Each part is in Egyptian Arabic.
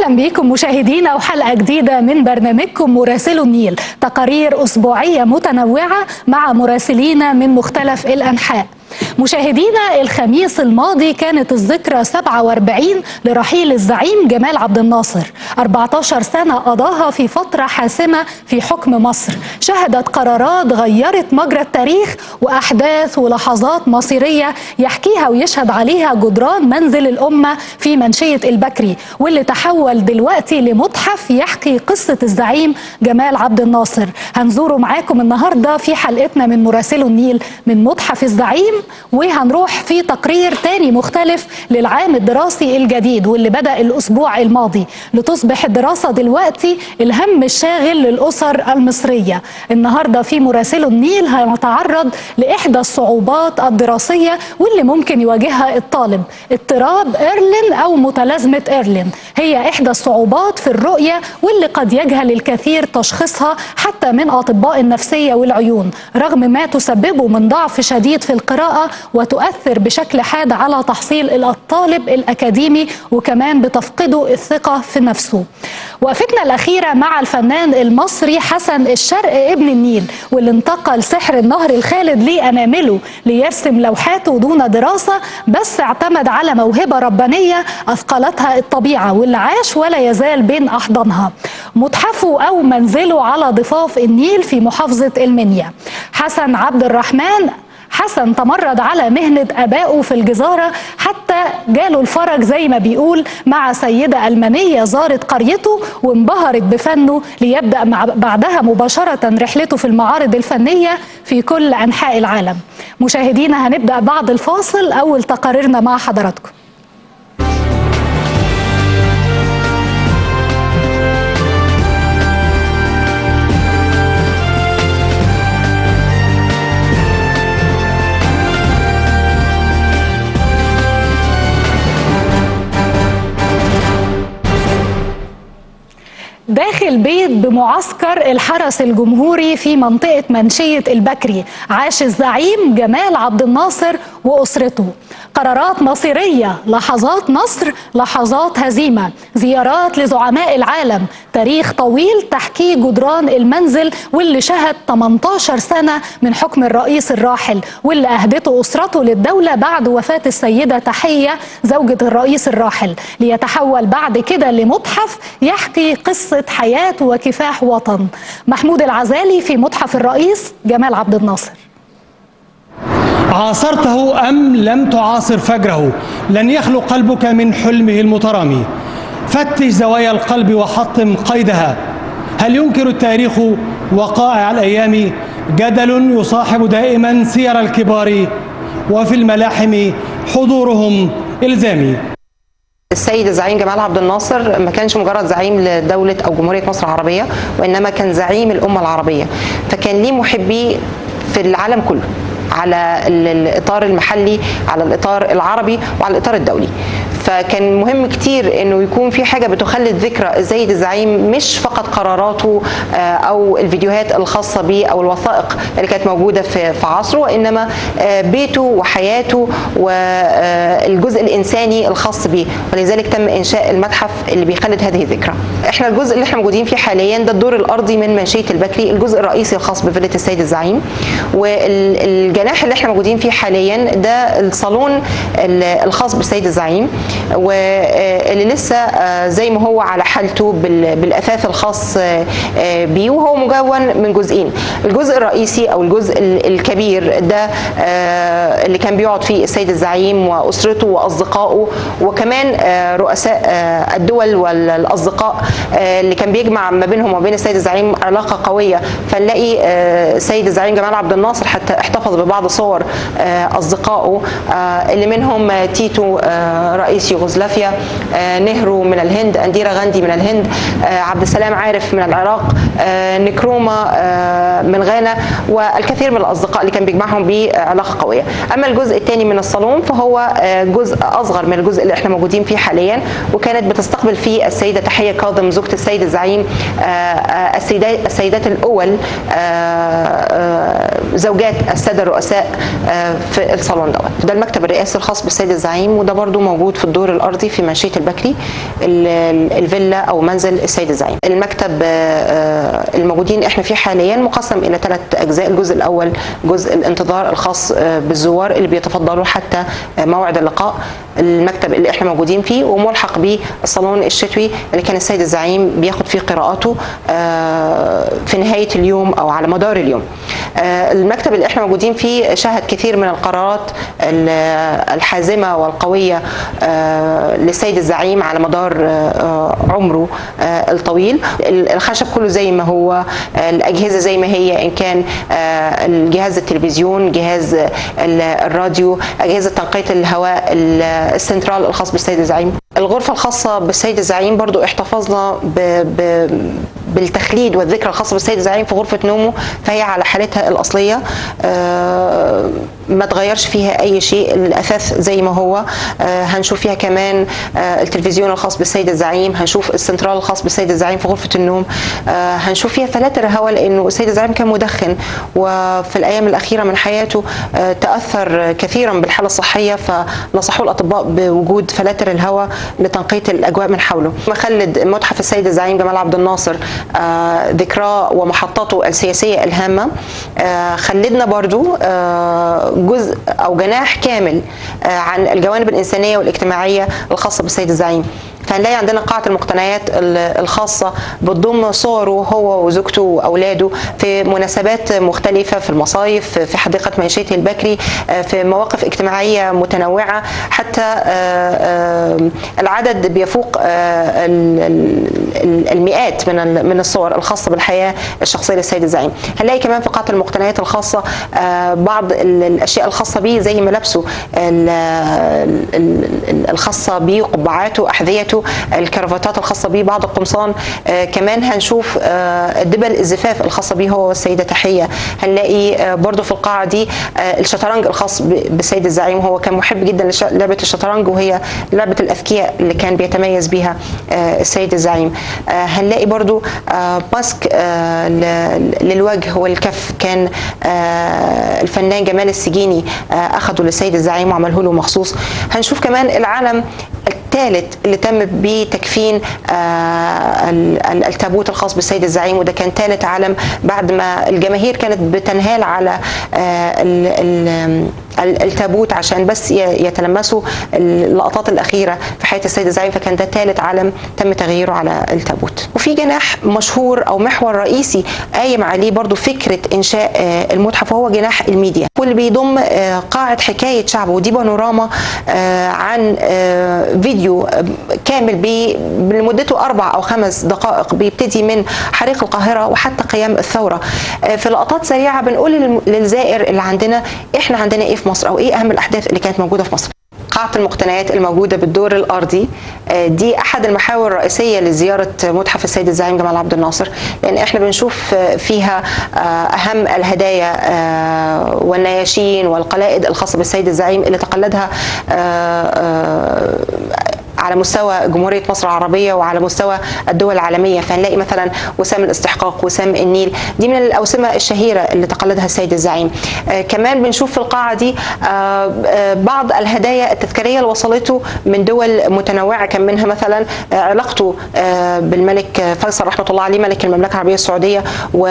بكم مشاهدينا وحلقة جديدة من برنامجكم مراسلو النيل تقارير أسبوعية متنوعة مع مراسلين من مختلف الأنحاء مشاهدينا الخميس الماضي كانت الذكرى 47 لرحيل الزعيم جمال عبد الناصر 14 سنة قضاها في فترة حاسمة في حكم مصر شهدت قرارات غيرت مجرى التاريخ وأحداث ولحظات مصيرية يحكيها ويشهد عليها جدران منزل الأمة في منشية البكري واللي تحول دلوقتي لمتحف يحكي قصة الزعيم جمال عبد الناصر هنزوره معاكم النهاردة في حلقتنا من مراسلو النيل من متحف الزعيم وهنروح في تقرير تاني مختلف للعام الدراسي الجديد واللي بدأ الأسبوع الماضي لتصبح الدراسة دلوقتي الهم الشاغل للأسر المصرية النهاردة في مراسلو النيل هنتعرض لإحدى الصعوبات الدراسية واللي ممكن يواجهها الطالب اضطراب إيرلين أو متلازمة إيرلين هي إحدى الصعوبات في الرؤية واللي قد يجهل الكثير تشخيصها حتى من أطباء النفسية والعيون رغم ما تسببه من ضعف شديد في القراءة وتؤثر بشكل حاد على تحصيل الطالب الأكاديمي وكمان بتفقده الثقة في نفسه وقفتنا الأخيرة مع الفنان المصري حسن الشرق ابن النيل واللي انتقل سحر النهر الخالد لأنامله ليرسم لوحاته دون دراسة بس اعتمد على موهبة ربانية أثقلتها الطبيعة واللي عاش ولا يزال بين أحضانها متحفه أو منزله على ضفاف النيل في محافظة المنيا حسن عبد الرحمن حسن تمرد على مهنة أبائه في الجزارة حتى جاله الفرج زي ما بيقول مع سيدة ألمانية زارت قريته وانبهرت بفنه ليبدأ مع بعدها مباشرة رحلته في المعارض الفنية في كل أنحاء العالم مشاهدينا هنبدأ بعد الفاصل أول تقاريرنا مع حضراتكم داخل بيت بمعسكر الحرس الجمهوري في منطقة منشية البكري عاش الزعيم جمال عبد الناصر وأسرته قرارات مصيرية لحظات نصر لحظات هزيمة زيارات لزعماء العالم تاريخ طويل تحكيه جدران المنزل واللي شهد 18 سنة من حكم الرئيس الراحل واللي أهدته أسرته للدولة بعد وفاة السيدة تحية زوجة الرئيس الراحل ليتحول بعد كده لمتحف يحكي قصة حياة وكفاح وطن محمود العزالي في متحف الرئيس جمال عبد الناصر عاصرته أم لم تعاصر فجره لن يخلو قلبك من حلمه المترامي فتش زوايا القلب وحطم قيدها هل ينكر التاريخ وقائع الأيام جدل يصاحب دائما سير الكبار وفي الملاحم حضورهم إلزامي السيد الزعيم جمال عبد الناصر ما كانش مجرد زعيم لدولة أو جمهورية مصر العربية وإنما كان زعيم الأمة العربية فكان ليه محبي في العالم كله على الاطار المحلي على الاطار العربي وعلى الاطار الدولي فكان مهم كتير انه يكون في حاجه بتخلد ذكرى السيد الزعيم مش فقط قراراته او الفيديوهات الخاصه بيه او الوثائق اللي كانت موجوده في في عصره وانما بيته وحياته والجزء الانساني الخاص بيه ولذلك تم انشاء المتحف اللي بيخلد هذه الذكرى احنا الجزء اللي احنا موجودين فيه حاليا ده الدور الارضي من منشيه البكري الجزء الرئيسي الخاص بفيله السيد الزعيم والجناح اللي احنا موجودين فيه حاليا ده الصالون الخاص بالسيد الزعيم واللي لسه زي ما هو على حالته بالاثاث الخاص بيه وهو مكون من جزئين الجزء الرئيسي او الجزء الكبير ده اللي كان بيقعد فيه السيد الزعيم واسرته واصدقائه وكمان رؤساء الدول والاصدقاء اللي كان بيجمع ما بينهم وبين السيد الزعيم علاقه قويه فنلاقي السيد الزعيم جمال عبد الناصر حتى احتفظ ببعض صور اصدقائه اللي منهم تيتو رئيس يوغوسلافيا نهرو من الهند انديرا غاندي من الهند عبد السلام عارف من العراق نكروما من غانا والكثير من الاصدقاء اللي كان بيجمعهم بعلاقه قويه اما الجزء الثاني من الصالون فهو جزء اصغر من الجزء اللي احنا موجودين فيه حاليا وكانت بتستقبل فيه السيده تحيه كاظم زوجة السيد الزعيم السيدات السيدات الاول زوجات الساده الرؤساء في الصالون دوت ده المكتب الرئاسي الخاص بالسيد الزعيم وده برضو موجود في الدور الارضي في منشيه البكري ال- ال- الفيلا او منزل السيد الزعيم المكتب آه، آه، الموجودين احنا فيه حاليا مقسم الى ثلاث اجزاء الجزء الاول جزء الانتظار الخاص آه، بالزوار اللي بيتفضلوا حتى آه، موعد اللقاء المكتب اللي احنا موجودين فيه وملحق به الصالون الشتوي اللي كان السيد الزعيم بياخد فيه قراءاته آه، في نهايه اليوم او على مدار اليوم آه، المكتب اللي احنا موجودين فيه شهد كثير من القرارات ال- الحازمه والقويه آه، للسيد الزعيم على مدار آه، عمره آه، الطويل ال- الخشب كله زي ما هو آه، الاجهزه زي ما هي ان كان آه، الجهاز التلفزيون جهاز ال- الراديو اجهزه تنقيه الهواء ال- السنترال الخاص بالسيد الزعيم الغرفة الخاصة بالسيد الزعيم برضو احتفظنا ب... ب... بالتخليد والذكرى الخاصة بالسيد الزعيم في غرفة نومه فهي على حالتها الأصلية آه، ما تغيرش فيها أي شيء الأثاث زي ما هو آه، هنشوف فيها كمان آه، التلفزيون الخاص بالسيد الزعيم هنشوف السنترال الخاص بالسيد الزعيم في غرفة النوم آه، هنشوف فيها فلاتر هواء لأنه السيد الزعيم كان مدخن وفي الأيام الأخيرة من حياته آه، تأثر كثيرا بالحالة الصحية فنصحوا الأطباء بوجود فلاتر الهواء لتنقية الأجواء من حوله مخلد متحف السيد الزعيم جمال عبد الناصر آه، ذكراه ومحطاته السياسية الهامة آه، خلدنا برضو آه، جزء أو جناح كامل آه، عن الجوانب الإنسانية والاجتماعية الخاصة بالسيد الزعيم فهنلاقي عندنا قاعة المقتنيات ال- الخاصة بتضم صوره هو وزوجته وأولاده في مناسبات مختلفة في المصايف في حديقة منشية البكري آه، في مواقف اجتماعية متنوعة حتى آه، آه، العدد بيفوق آه، ال- ال- ال- المئات من ال- من الصور الخاصة بالحياة الشخصية للسيد الزعيم هنلاقي كمان في قاعة المقتنيات الخاصة آه، بعض ال- الأشياء الخاصة به زي ملابسه ال- ال- ال- الخاصة به قبعاته أحذيته الكرافتات الخاصة به بعض القمصان آه، كمان هنشوف آه، دبل الزفاف الخاصة به هو والسيدة تحية هنلاقي آه، برضو في القاعة دي آه، الشطرنج الخاص ب- بالسيد الزعيم هو كان محب جدا للعبة الشطرنج وهي لعبة الأذكياء اللي كان بيتميز بها آه، السيد الزعيم آه، هنلاقي برضو آه، ماسك آه، ل- للوجه والكف كان آه، الفنان جمال السجيني آه، أخده للسيد الزعيم وعمله له مخصوص هنشوف كمان العلم الثالث اللي تم بتكفين آه، ال- ال- التابوت الخاص بالسيد الزعيم وده كان ثالث علم بعد ما الجماهير كانت بتنهال على آه، ال- ال- ال- التابوت عشان بس ي- يتلمسوا اللقطات الاخيره في حياه السيد الزعيم فكان ده ثالث علم تم تغييره على التابوت وفي جناح مشهور او محور رئيسي قايم عليه برضو فكره انشاء آه، المتحف وهو جناح الميديا واللي بيضم آه، قاعه حكايه شعب ودي بانوراما آه، عن آه، فيديو آه، كامل بي- لمدته اربع او خمس دقائق بيبتدي من حريق القاهره وحتى قيام الثوره آه، في لقطات سريعه بنقول للم- للزائر اللي عندنا احنا عندنا ايه في مصر او ايه اهم الاحداث اللي كانت موجوده في مصر قاعة المقتنيات الموجودة بالدور الأرضي آه، دي أحد المحاور الرئيسية لزيارة متحف السيد الزعيم جمال عبد الناصر لأن إحنا بنشوف آه، فيها آه، أهم الهدايا آه، والنياشين والقلائد الخاصة بالسيد الزعيم اللي تقلدها آه، آه، على مستوى جمهورية مصر العربية وعلى مستوى الدول العالمية فهنلاقي مثلا وسام الاستحقاق وسام النيل دي من الأوسمة الشهيرة اللي تقلدها السيد الزعيم آه كمان بنشوف في القاعة دي آه آه بعض الهدايا التذكارية اللي وصلته من دول متنوعة كان منها مثلا آه علاقته آه بالملك فيصل رحمة الله عليه ملك المملكة العربية السعودية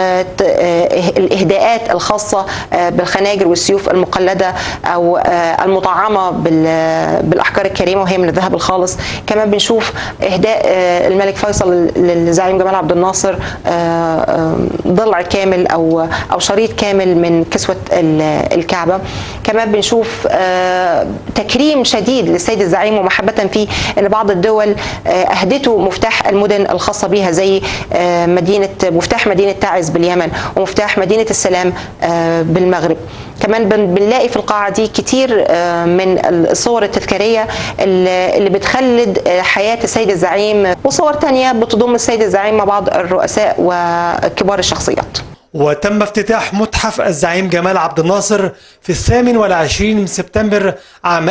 والإهداءات الخاصة آه بالخناجر والسيوف المقلدة أو آه المطعمة بال- بالأحجار الكريمة وهي من الذهب الخالص كمان بنشوف إهداء آه الملك فيصل للزعيم جمال عبد الناصر آه، آه، ضلع كامل أو أو شريط كامل من كسوة ال- الكعبة كمان بنشوف آه، تكريم شديد للسيد الزعيم ومحبة فيه ان بعض الدول آه، اهدته مفتاح المدن الخاصة بها زي آه، مدينة مفتاح مدينة تعز باليمن ومفتاح مدينة السلام آه، بالمغرب كمان بن- بنلاقي في القاعة دي كتير آه، من الصور التذكارية اللي اللي بتخلد آه، حياة السيد الزعيم وصور تانية بتضم السيد الزعيم مع بعض الرؤساء وكبار الشخصيات وتم افتتاح متحف الزعيم جمال عبد الناصر في الثامن والعشرين من سبتمبر عام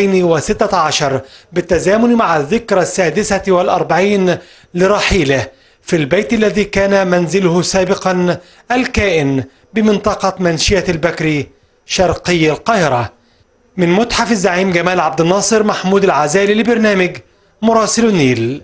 2016 بالتزامن مع الذكرى السادسة والأربعين لرحيله في البيت الذي كان منزله سابقا الكائن بمنطقة منشية البكري شرقي القاهرة من متحف الزعيم جمال عبد الناصر محمود العزالي لبرنامج مراسل النيل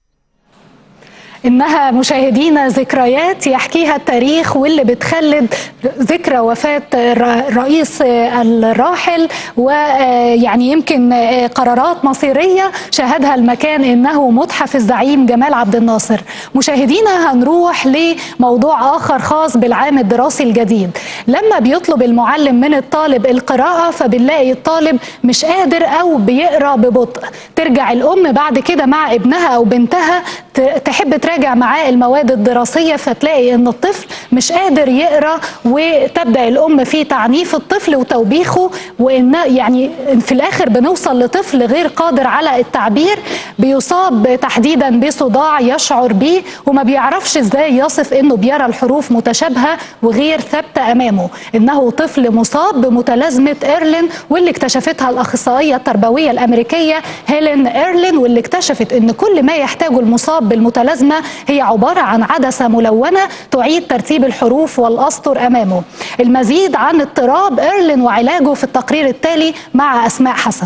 إنها مشاهدينا ذكريات يحكيها التاريخ واللي بتخلد ذكرى وفاة الرئيس الراحل ويعني يمكن قرارات مصيرية شهدها المكان إنه متحف الزعيم جمال عبد الناصر مشاهدينا هنروح لموضوع آخر خاص بالعام الدراسي الجديد لما بيطلب المعلم من الطالب القراءة فبنلاقي الطالب مش قادر أو بيقرأ ببطء ترجع الأم بعد كده مع ابنها أو بنتها تحب تراجع معاه المواد الدراسية فتلاقي ان الطفل مش قادر يقرأ وتبدأ الأم في تعنيف الطفل وتوبيخه وإن يعني في الآخر بنوصل لطفل غير قادر على التعبير بيصاب تحديدا بصداع يشعر به وما بيعرفش ازاي يصف انه بيرى الحروف متشابهة وغير ثابتة أمامه إنه طفل مصاب بمتلازمة إيرلين واللي اكتشفتها الأخصائية التربوية الأمريكية هيلين إيرلين واللي اكتشفت ان كل ما يحتاجه المصاب بالمتلازمة هي عبارة عن عدسة ملونة تعيد ترتيب الحروف والأسطر أمامه المزيد عن اضطراب إيرلين وعلاجه في التقرير التالي مع أسماء حسن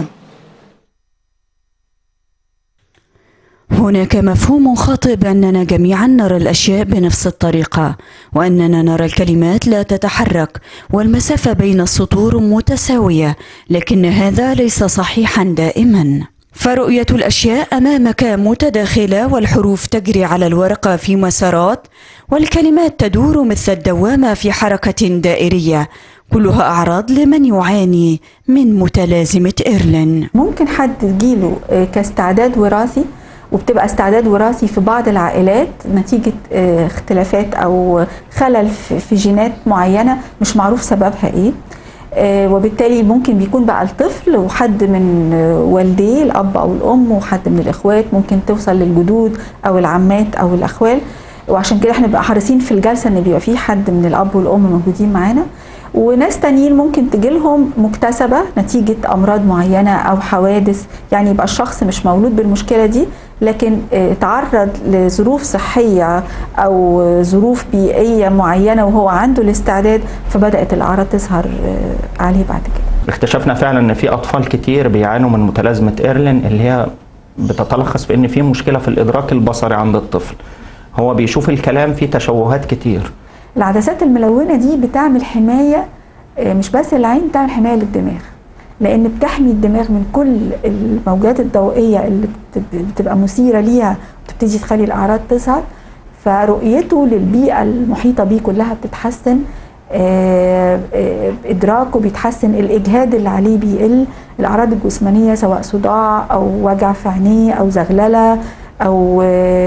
هناك مفهوم خاطئ بأننا جميعا نرى الأشياء بنفس الطريقة وأننا نرى الكلمات لا تتحرك والمسافة بين السطور متساوية لكن هذا ليس صحيحا دائما فرؤية الأشياء أمامك متداخلة والحروف تجري على الورقة في مسارات والكلمات تدور مثل الدوامة في حركة دائرية كلها أعراض لمن يعاني من متلازمة إيرلين ممكن حد تجيله كاستعداد وراثي وبتبقى استعداد وراثي في بعض العائلات نتيجة اختلافات أو خلل في جينات معينة مش معروف سببها إيه وبالتالي ممكن بيكون بقى الطفل وحد من والديه الاب او الام وحد من الاخوات ممكن توصل للجدود او العمات او الاخوال وعشان كده احنا بنبقى حريصين في الجلسه ان بيبقى في حد من الاب والام موجودين معانا وناس تانيين ممكن تجيلهم مكتسبة نتيجة أمراض معينة أو حوادث يعني يبقى الشخص مش مولود بالمشكلة دي لكن تعرض لظروف صحية أو ظروف بيئية معينة وهو عنده الاستعداد فبدأت الأعراض تظهر عليه بعد كده اكتشفنا فعلا ان في اطفال كتير بيعانوا من متلازمه ايرلين اللي هي بتتلخص في ان في مشكله في الادراك البصري عند الطفل هو بيشوف الكلام فيه تشوهات كتير العدسات الملونه دي بتعمل حمايه مش بس للعين بتعمل حمايه للدماغ لان بتحمي الدماغ من كل الموجات الضوئيه اللي بتبقى مثيره ليها وتبتدي تخلي الاعراض تظهر فرؤيته للبيئه المحيطه بيه كلها بتتحسن ادراكه بيتحسن الاجهاد اللي عليه بيقل الاعراض الجسمانيه سواء صداع او وجع في عينيه او زغلله او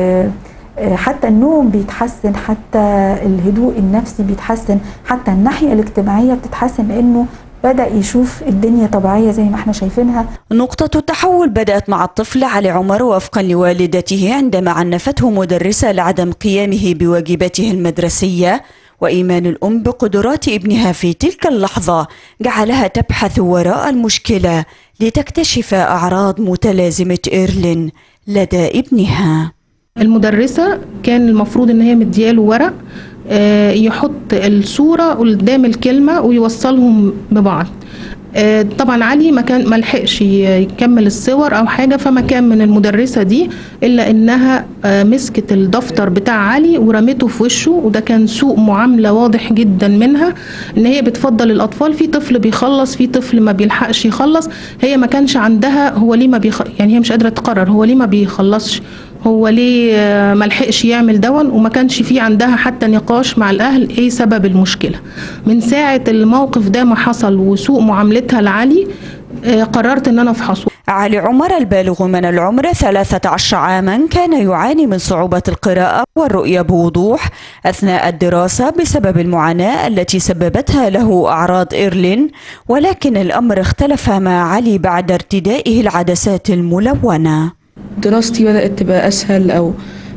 حتى النوم بيتحسن حتى الهدوء النفسي بيتحسن حتى الناحيه الاجتماعيه بتتحسن لانه بدأ يشوف الدنيا طبيعية زي ما احنا شايفينها نقطة التحول بدأت مع الطفل علي عمر وفقا لوالدته عندما عنفته مدرسة لعدم قيامه بواجباته المدرسية وإيمان الأم بقدرات ابنها في تلك اللحظة جعلها تبحث وراء المشكلة لتكتشف أعراض متلازمة إيرلين لدى ابنها المدرسة كان المفروض ان هي مدياله ورق يحط الصورة قدام الكلمة ويوصلهم ببعض طبعا علي ما كان ما لحقش يكمل الصور او حاجه فما كان من المدرسه دي الا انها مسكت الدفتر بتاع علي ورمته في وشه وده كان سوء معامله واضح جدا منها ان هي بتفضل الاطفال في طفل بيخلص في طفل ما بيلحقش يخلص هي ما كانش عندها هو ليه ما بيخ... يعني هي مش قادره تقرر هو ليه ما بيخلصش هو ليه ما لحقش يعمل دون وما كانش في عندها حتى نقاش مع الاهل ايه سبب المشكله من ساعه الموقف ده ما حصل وسوء معاملتها لعلي قررت ان انا افحصه علي عمر البالغ من العمر 13 عاما كان يعاني من صعوبة القراءة والرؤية بوضوح أثناء الدراسة بسبب المعاناة التي سببتها له أعراض إيرلين ولكن الأمر اختلف مع علي بعد ارتدائه العدسات الملونة دراستي بدأت تبقى أسهل أو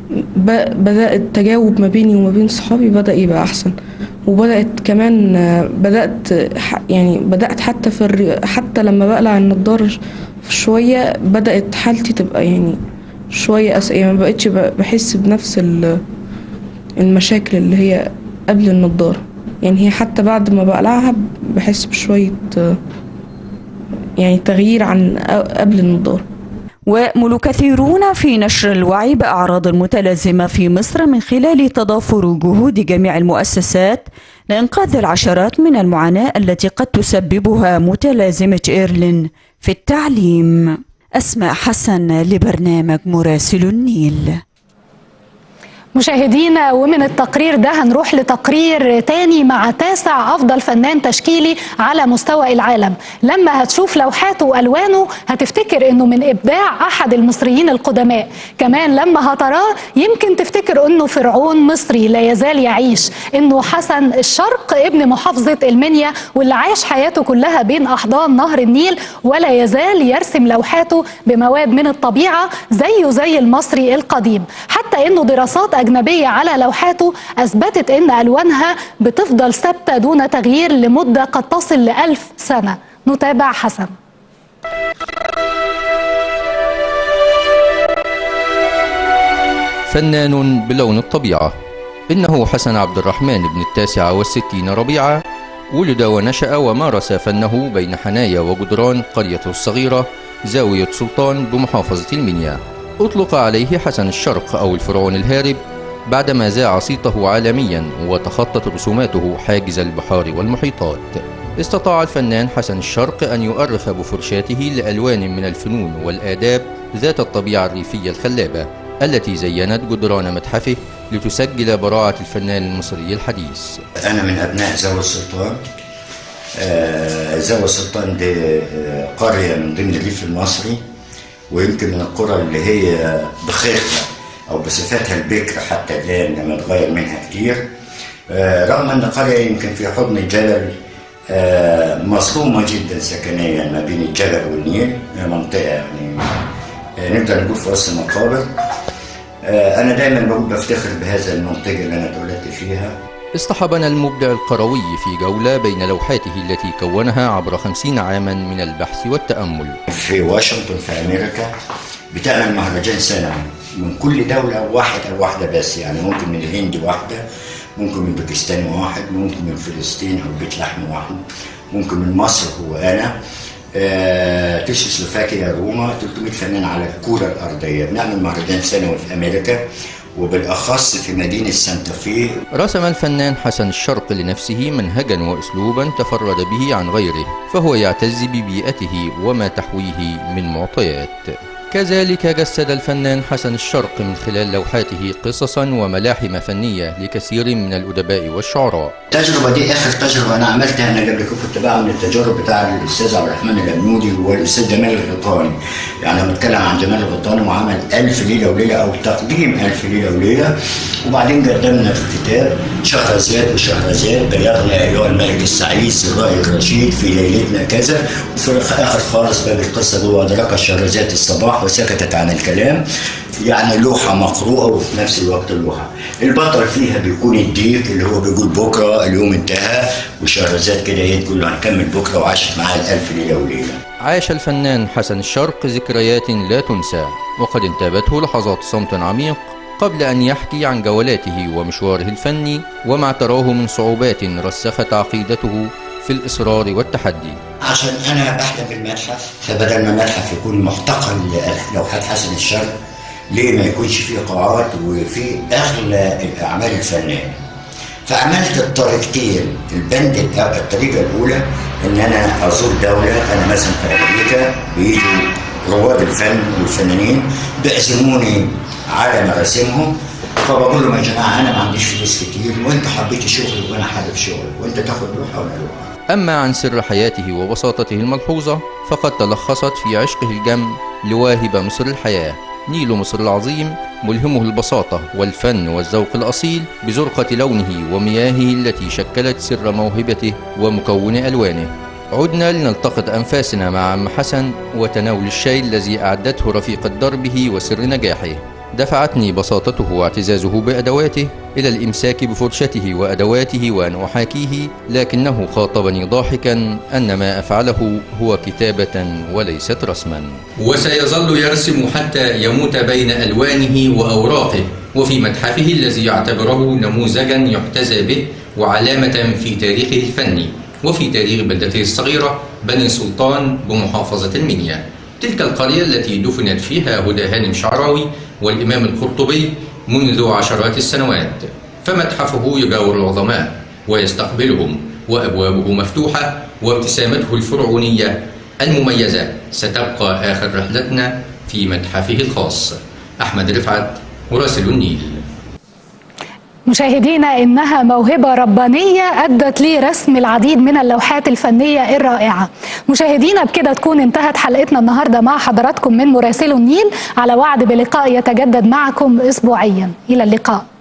بدأ التجاوب ما بيني وما بين صحابي بدأ يبقى أحسن وبدأت كمان بدأت يعني بدأت حتى في حتى لما بقلع النضارة شوية بدأت حالتي تبقى يعني شوية أس... يعني ما بقتش بحس بنفس المشاكل اللي هي قبل النضارة يعني هي حتى بعد ما بقلعها بحس بشوية يعني تغيير عن قبل النضارة ويأمل كثيرون في نشر الوعي بأعراض المتلازمة في مصر من خلال تضافر جهود جميع المؤسسات لإنقاذ العشرات من المعاناة التي قد تسببها متلازمة إيرلين في التعليم أسماء حسن لبرنامج مراسل النيل مشاهدينا ومن التقرير ده هنروح لتقرير تاني مع تاسع أفضل فنان تشكيلي على مستوى العالم لما هتشوف لوحاته وألوانه هتفتكر أنه من إبداع أحد المصريين القدماء كمان لما هتراه يمكن تفتكر أنه فرعون مصري لا يزال يعيش أنه حسن الشرق ابن محافظة المنيا واللي عاش حياته كلها بين أحضان نهر النيل ولا يزال يرسم لوحاته بمواد من الطبيعة زيه زي المصري القديم حتى أنه دراسات أجنبية على لوحاته أثبتت أن ألوانها بتفضل ثابتة دون تغيير لمدة قد تصل لألف سنة نتابع حسن فنان بلون الطبيعة إنه حسن عبد الرحمن بن التاسعة والستين ربيعة ولد ونشأ ومارس فنه بين حنايا وجدران قريته الصغيرة زاوية سلطان بمحافظة المنيا أطلق عليه حسن الشرق أو الفرعون الهارب بعدما ذاع صيته عالميا وتخطت رسوماته حاجز البحار والمحيطات استطاع الفنان حسن الشرق أن يؤرخ بفرشاته لألوان من الفنون والآداب ذات الطبيعة الريفية الخلابة التي زينت جدران متحفه لتسجل براعة الفنان المصري الحديث أنا من أبناء زاوية السلطان آه، زاوية السلطان دي آه، قرية من ضمن الريف المصري ويمكن من القرى اللي هي بخيرها أو بصفتها البكر حتى الآن لما اتغير منها كتير آه، رغم أن قرية يمكن في حضن الجبل آه، مصرومة جدا سكنيا ما بين الجبل والنيل هي منطقة يعني آه، نقدر نقول في وسط المقابر آه، أنا دايما بقول بفتخر بهذا المنطقة اللي أنا اتولدت فيها اصطحبنا المبدع القروي في جولة بين لوحاته التي كونها عبر خمسين عاما من البحث والتأمل في واشنطن في امريكا بتعمل مهرجان سنوي من كل دولة واحد أو واحدة بس يعني ممكن من الهند واحدة ممكن من باكستان واحد ممكن من فلسطين أو بيت لحم واحد ممكن من مصر هو أنا آه، تشيكوسلوفاكيا روما 300 فنان على الكرة الأرضية بنعمل مهرجان سنوي في أمريكا وبالأخص في مدينة سانتا في رسم الفنان حسن الشرق لنفسه منهجا واسلوبا تفرد به عن غيره فهو يعتز ببيئته وما تحويه من معطيات كذلك جسد الفنان حسن الشرق من خلال لوحاته قصصا وملاحم فنيه لكثير من الادباء والشعراء التجربة دي آخر تجربة أنا عملتها أنا قبل كده كنت بعمل التجارب بتاع الأستاذ عبد الرحمن الأبنودي والأستاذ جمال الغيطاني يعني لما بتكلم عن جمال الغيطاني وعمل ألف ليلة وليلة أو تقديم ألف ليلة وليلة وبعدين قدمنا في الكتاب شهرزاد وشهرزاد بلغنا أيها الملك السعيد الرأي الرشيد في ليلتنا كذا وفي آخر خالص باب القصة جوه أدرك شهرزاد الصباح وسكتت عن الكلام يعني لوحة مقروءة وفي نفس الوقت لوحة البطل فيها بيكون الديك اللي هو بيقول بكرة اليوم انتهى وشهرزاد كده ايه تقول له هنكمل بكرة وعاشت معاه الألف ليلة وليلة عاش الفنان حسن الشرق ذكريات لا تنسى وقد انتابته لحظات صمت عميق قبل أن يحكي عن جولاته ومشواره الفني وما تراه من صعوبات رسخت عقيدته في الإصرار والتحدي عشان أنا بحلم بالمتحف فبدل ما المتحف يكون محتقن للوحات حسن الشرق ليه ما يكونش فيه قاعات وفيه أغلى الأعمال الفنية فعملت الطريقتين البند الأ- الطريقة الأولى إن أنا أزور دولة أنا مثلا في أمريكا بيجوا رواد الفن والفنانين بيعزموني على مراسمهم فبقول لهم يا جماعة أنا ما عنديش فلوس كتير وأنت حبيت شغلي وأنا حابب شغلي وأنت تاخد لوحة وأنا لوحة أما عن سر حياته وبساطته الملحوظة فقد تلخصت في عشقه الجم لواهب مصر الحياة نيل مصر العظيم ملهمه البساطة والفن والذوق الأصيل بزرقة لونه ومياهه التي شكلت سر موهبته ومكون ألوانه عدنا لنلتقط أنفاسنا مع عم حسن وتناول الشاي الذي أعدته رفيقة دربه وسر نجاحه دفعتني بساطته واعتزازه بأدواته إلى الإمساك بفرشته وأدواته وأن أحاكيه لكنه خاطبني ضاحكا أن ما أفعله هو كتابة وليست رسما وسيظل يرسم حتى يموت بين ألوانه وأوراقه وفي متحفه الذي يعتبره نموذجا يحتذى به وعلامة في تاريخه الفني وفي تاريخ بلدته الصغيرة بني سلطان بمحافظة المنيا تلك القرية التي دفنت فيها هدى هانم شعراوي والإمام القرطبي منذ عشرات السنوات فمتحفه يجاور العظماء ويستقبلهم وأبوابه مفتوحة وابتسامته الفرعونية المميزة ستبقى آخر رحلتنا في متحفه الخاص أحمد رفعت مراسل النيل مشاهدينا انها موهبه ربانيه ادت لرسم العديد من اللوحات الفنيه الرائعه. مشاهدينا بكده تكون انتهت حلقتنا النهارده مع حضراتكم من مراسلو النيل على وعد بلقاء يتجدد معكم اسبوعيا الى اللقاء.